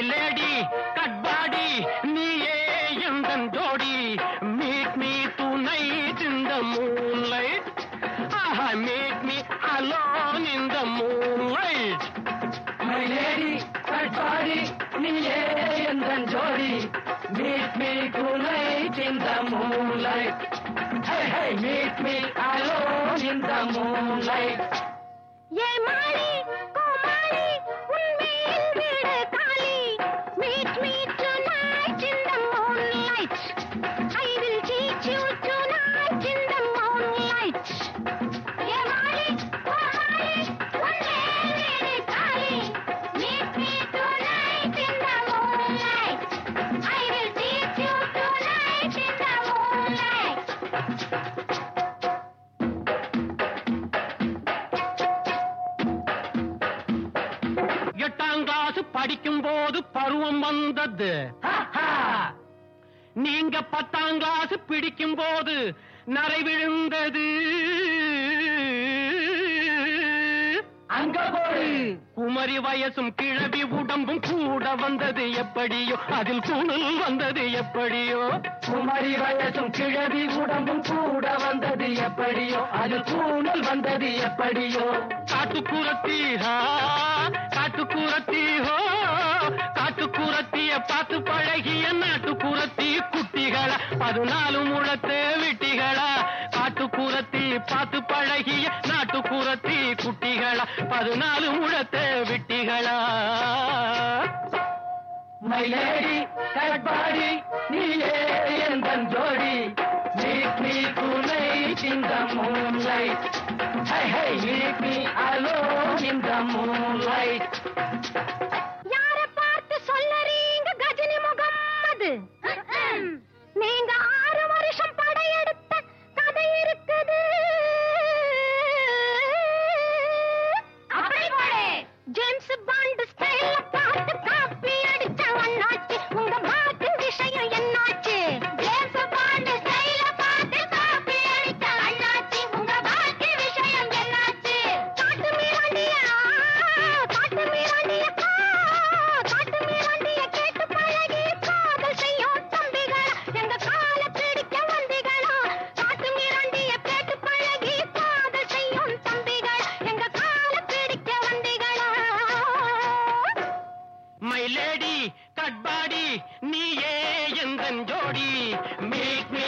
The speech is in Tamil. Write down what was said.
லேடி கட்பாடி நீயே எந்தன் ஜோடி meet me tonight in the moonlight ஆஹா meet me alone in the moonlight my lady Katpadi நீயே எந்தன் ஜோடி meet me tonight in the moonlight hey hey meet me alone in the moonlight ஏ மாலி கோமாளி உன்மேல் வீடு காலி meet me tonight in the moonlight I will teach you tonight in the moonlight ஏ மாலி கோமாளி உன்மேல் வீடு காலி meet me tonight in the moonlight I will teach you tonight in the moonlight எட்டாம் கிளாஸ் படிக்கும் போது பருவம் வந்தது நீங்க பத்தாம் கிளாஸ் பிடிக்கும் போது நரை விழுந்தது அங்க போடு குமரி வயசும் கிழவி உடம்பும் கூட வந்தது எப்படியோ அதில் குணல் வந்தது எப்படியோ குமரி வயசும் கிழவி உடம்பும் கூட வந்தது எப்படியோ அது கூணல் வந்தது எப்படியோ காட்டுக்குரத்தி ஹா, காட்டுக்குரத்தி ஹோ காட்டுக்குரத்திய பார்த்து பழகிய நாட்டுக்குரத்தி குட்டிகளா பதினாலு முழத்து விட்டிகளா காட்டுக்குரத்தி பார்த்து பழகிய நாட்டுக்குரத்தி குட்டிகளா பதினாலு முழத்து விட்டிகளா மை லேடி கட்பாடி நீயே எந்தன் ஜோடி meet me tonight in the moonlight hey hey meet me alone in the moonlight யார பார்த்து சொல்லறீங்க கஜினி முகம்மது நீங்க ஆறு வருஷம் படையெடுத்த கதை இருக்குது அப்படி போடு ஜேம்ஸ் பாண்ட் ஸ்டைல பார்த்து காப்பி அடிச்ச அண்ணாச்சி உங்க மாட்டு விஷயம் என்னாச்சு ஜேம்ஸ் பாண்ட் ஸ்டைல பார்த்து காப்பி அடிச்ச அண்ணாச்சி உங்க மாட்டு விஷயம் என்னாச்சு காட்டு மீராண்டியா காட்டு மீராண்டிய காட்டு மீராண்டிய கேட்டு பழகி காதல் செய்யும் தம்பிகளா எங்க கால பிடிக்க வந்திகளா காட்டு மீராண்டிய கேட்டு பழகி காதல் செய்யும் தம்பிகளா எங்க கால பிடிக்க வந்திகளா மை லேடி கட்பாடி நீயே எந்தன் ஜோடி மேக் மீ